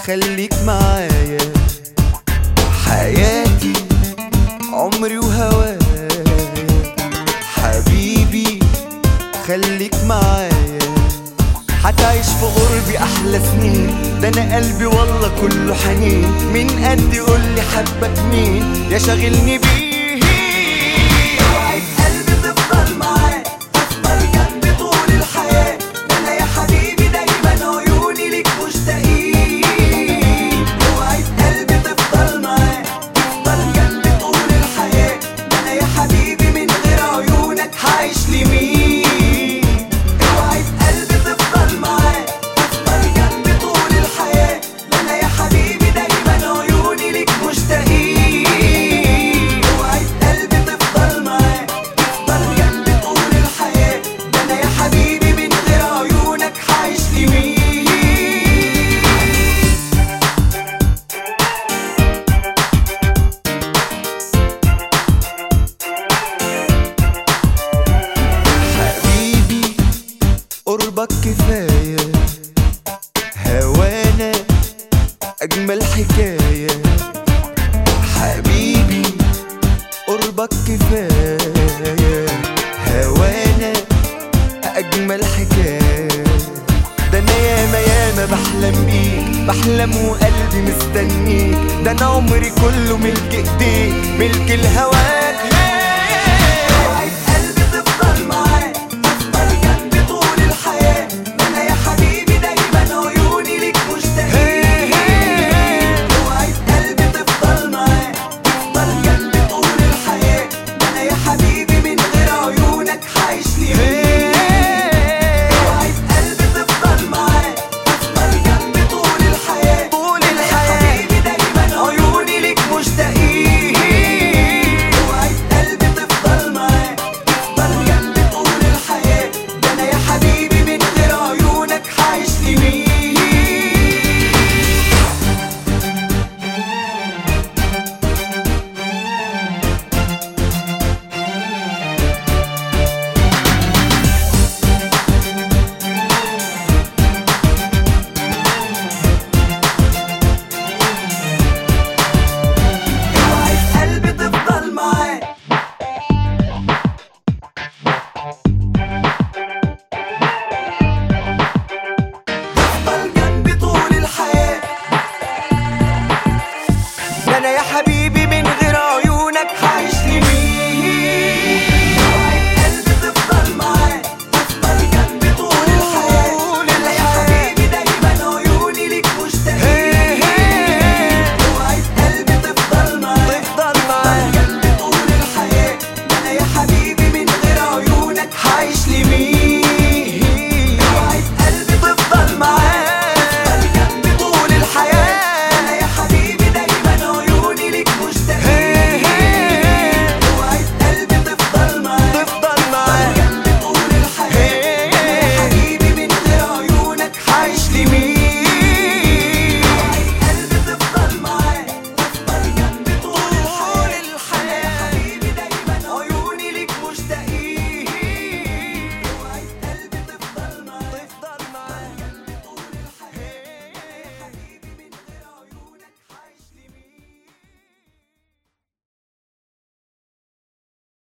خليك معايا حياتي عمري وهوايا حبيبي خليك معايا هتعيش في قربي احلى سنين ده انا قلبي والله كله حنين من قد قولي حبك مين يا شاغلني بيه اوعي قلبي تفضل معاك تفضل جنبي طول الحياة ده انا يا حبيبي دايما عيوني ليك مشتاقين اوعي قلبي تفضل معاك تفضل جنبي طول الحياة ده انا يا حبيبي من غير عيونك هعيش لمين اوعي قلبي تفضل معاك تفضل جنبي طول الحياة ده انا يا حبيبي دايما عيوني ليك مشتاقين اوعي قلبي تفضل معاك تفضل جنبي طول الحياة ده انا يا حبيبي من غير عيونك هعيش لمين حبيبي قربك كفاية هوانا أجمل حكاية حبيبي قربك كفاية هوانا أجمل حكاية ده أنا ياما ياما بحلم بيك بحلم وقلبي مستنيك ده أنا عمري كله ملك إيديك ملك الهواك اوعي قلبي تفضل معاك تفضل جنبي طول الحياة ده أنا يا حبيبي دايما عيوني ليك مشتاقين اوعي قلبي تفضل معاك تفضل جنبي طول الحياة ده أنا يا حبيبي من غير عيونك هعيش لمين اوعي قلبي تفضل معاك تفضل جنبي طول الحياة طول الحياة حبيبي دايما عيوني ليك مشتاقين اوعي قلبي تفضل معاك تفضل جنبي طول الحياة ده أنا يا حبيبي من غير عيونك هعيش لمين اوعي قلبي تفضل معاك تفضل جنبي طول الحياة ده انا يا حبيبي